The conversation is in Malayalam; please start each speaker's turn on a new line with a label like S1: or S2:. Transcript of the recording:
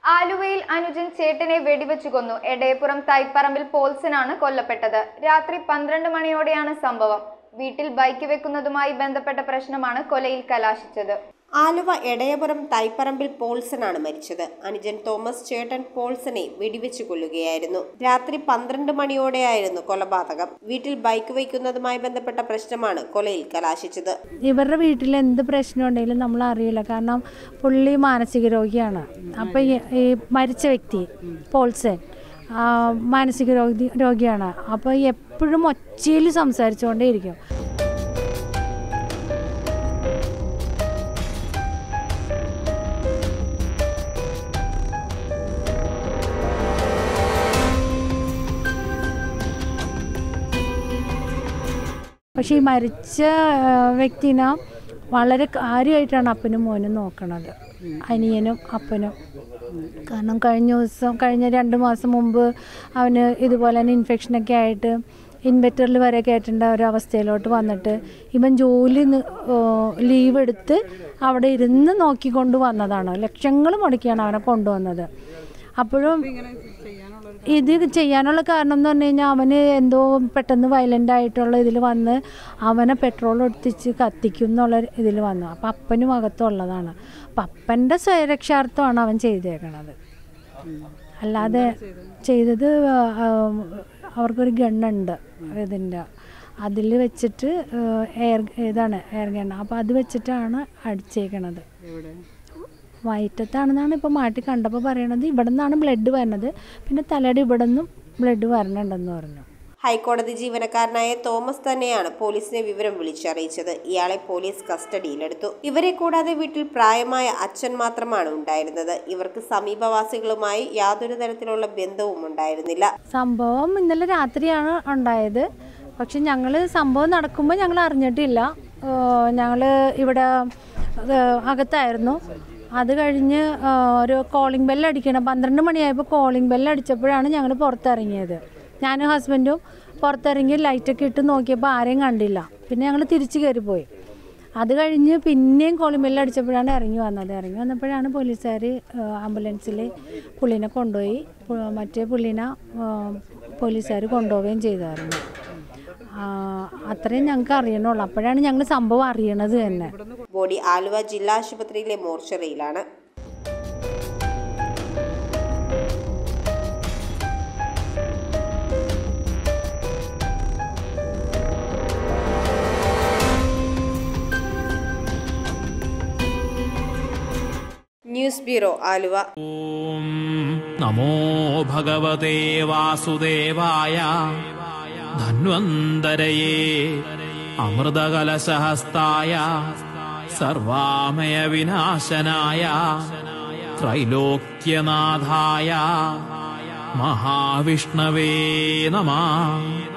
S1: ആലുവയിൽ അനുജൻ ചേട്ടനെ വെടിവെച്ചു കൊന്നു എടയപ്പുറം തൈപ്പറമ്പിൽ പോൾസനാണ് കൊല്ലപ്പെട്ടത് രാത്രി പന്ത്രണ്ട് മണിയോടെയാണ് സംഭവം വീട്ടിൽ ബൈക്ക് വെക്കുന്നതുമായി ബന്ധപ്പെട്ട പ്രശ്നമാണ് കൊലയിൽ കലാശിച്ചത്
S2: ആലുവ എടയപുരം തൈപ്പറമ്പിൽ പോൾസനാണ് മരിച്ചത് അനുജൻ തോമസ് ചേട്ടൻ പോൾസനെ വെടിവെച്ച് കൊല്ലുകയായിരുന്നു രാത്രി പന്ത്രണ്ട് മണിയോടെയായിരുന്നു കൊലപാതകം വീട്ടിൽ ബൈക്ക് വയ്ക്കുന്നതുമായി ബന്ധപ്പെട്ട പ്രശ്നമാണ് കൊലയിൽ കലാശിച്ചത്
S3: ഇവരുടെ വീട്ടിൽ എന്ത് പ്രശ്നം ഉണ്ടെങ്കിലും നമ്മൾ അറിയില്ല കാരണം പുള്ളി മാനസിക രോഗിയാണ് അപ്പം ഈ ഈ മരിച്ച വ്യക്തി പോൾസൻ ആ, മാനസിക രോഗി രോഗിയാണ് അപ്പോൾ എപ്പോഴും ഒച്ചയിൽ സംസാരിച്ചുകൊണ്ടേ ഇരിക്കും പക്ഷേ ഈ മരിച്ച ആ, വ്യക്തിനെ വളരെ കാര്യമായിട്ടാണ് അപ്പനും മോനും നോക്കണത് അനിയനും അപ്പനും കാരണം കഴിഞ്ഞ ദിവസം കഴിഞ്ഞ രണ്ട് മാസം മുമ്പ് അവന് ഇതുപോലെ തന്നെ ഇൻഫെക്ഷനൊക്കെ ആയിട്ട് ഇൻവെറ്ററിൽ വരെ കയറ്റേണ്ട ഒരു അവസ്ഥയിലോട്ട് വന്നിട്ട് ഇവൻ ജോലി ലീവ് എടുത്ത് അവിടെ ഇരുന്ന് നോക്കിക്കൊണ്ട് വന്നതാണ് ലക്ഷങ്ങൾ മുടക്കിയാണ് അവനെ കൊണ്ടുവന്നത് അപ്പോഴും ഇത് ചെയ്യാനുള്ള കാരണം എന്ന് പറഞ്ഞു കഴിഞ്ഞാൽ അവന് എന്തോ പെട്ടെന്ന് വയലൻ്റ് ആയിട്ടുള്ള ഇതിൽ വന്ന് അവനെ പെട്രോൾ ഒട്ടിച്ച് കത്തിക്കും എന്നുള്ള ഇതിൽ വന്നു അപ്പം അപ്പനും അകത്തുള്ളതാണ് അപ്പം അപ്പൻ്റെ സ്വയരക്ഷാർത്ഥമാണ് അവൻ ചെയ്തേക്കണത് അല്ലാതെ ചെയ്തത് ആ, അവർക്കൊരു ഗണ്ണുണ്ട് ഇതിൻ്റെ അതിൽ വെച്ചിട്ട് എയർ ഇതാണ് എയർ ഗണ്ണ് അപ്പോൾ അത് വെച്ചിട്ടാണ് അടിച്ചേക്കണത് വയറ്റത്താണെന്നാണ് ഇപ്പോൾ മാറ്റി കണ്ടപ്പോൾ പറയണത് ഇവിടെ നിന്നാണ് ബ്ലഡ് വരുന്നത് പിന്നെ തലയുടെ ഇവിടെ നിന്നും ബ്ലഡ് വരണുണ്ടെന്ന് പറഞ്ഞു
S2: ഹൈക്കോടതി ജീവനക്കാരനായ തോമസ് തന്നെയാണ് പോലീസിനെ വിവരം വിളിച്ചറിയിച്ചത് ഇയാളെ പോലീസ് കസ്റ്റഡിയിലെടുത്തു ഇവരെ കൂടാതെ വീട്ടിൽ പ്രായമായ അച്ഛൻ മാത്രമാണ് ഉണ്ടായിരുന്നത് ഇവർക്ക് സമീപവാസികളുമായി യാതൊരു തരത്തിലുള്ള ബന്ധവും ഉണ്ടായിരുന്നില്ല
S3: സംഭവം ഇന്നലെ രാത്രിയാണ് ഉണ്ടായത് പക്ഷെ ഞങ്ങൾ സംഭവം നടക്കുമ്പോൾ ഞങ്ങൾ അറിഞ്ഞിട്ടില്ല ഞങ്ങൾ ഇവിടെ ഏഹ്, അകത്തായിരുന്നു അത് കഴിഞ്ഞ് ഏഹ്, ഒരു കോളിംഗ് ബെല്ല് അടിക്കണം പന്ത്രണ്ട് മണിയായപ്പോൾ കോളിംഗ് ബെല്ല് അടിച്ചപ്പോഴാണ് ഞങ്ങൾ പുറത്തിറങ്ങിയത് ഞാനും ഹസ്ബൻഡും പുറത്തിറങ്ങി ലൈറ്റൊക്കെ ഇട്ട് നോക്കിയപ്പോൾ ആരെയും കണ്ടില്ല പിന്നെ ഞങ്ങൾ തിരിച്ചു കയറിപ്പോയി അത് കഴിഞ്ഞ് പിന്നെയും കോളിംഗ് ബെല്ല് അടിച്ചപ്പോഴാണ് ഇറങ്ങി വന്നത് ഇറങ്ങി വന്നപ്പോഴാണ് പോലീസുകാർ ആംബുലൻസിൽ പുള്ളിനെ കൊണ്ടുപോയി പു- മറ്റേ പുള്ളിനെ പോലീസുകാർ കൊണ്ടുപോവുകയും ചെയ്തായിരുന്നു ആ, അത്രയും ഞങ്ങൾക്ക് അറിയണുള്ളൂ അപ്പോഴാണ് ഞങ്ങൾ സംഭവം അറിയണത് തന്നെ
S2: ബോഡി ആലുവ ജില്ലാ ആശുപത്രിയിലെ മോർച്ചറിയിലാണ് ന്യൂസ് ബ്യൂറോ ആലുവ
S4: ॐ नमो भगवते वासुदेवाय धन्वन्तरये अमृतकलशहस्ताय सर्वामयविनाशनाय त्रैलोक्यनाथाय महाविष्णवे नमः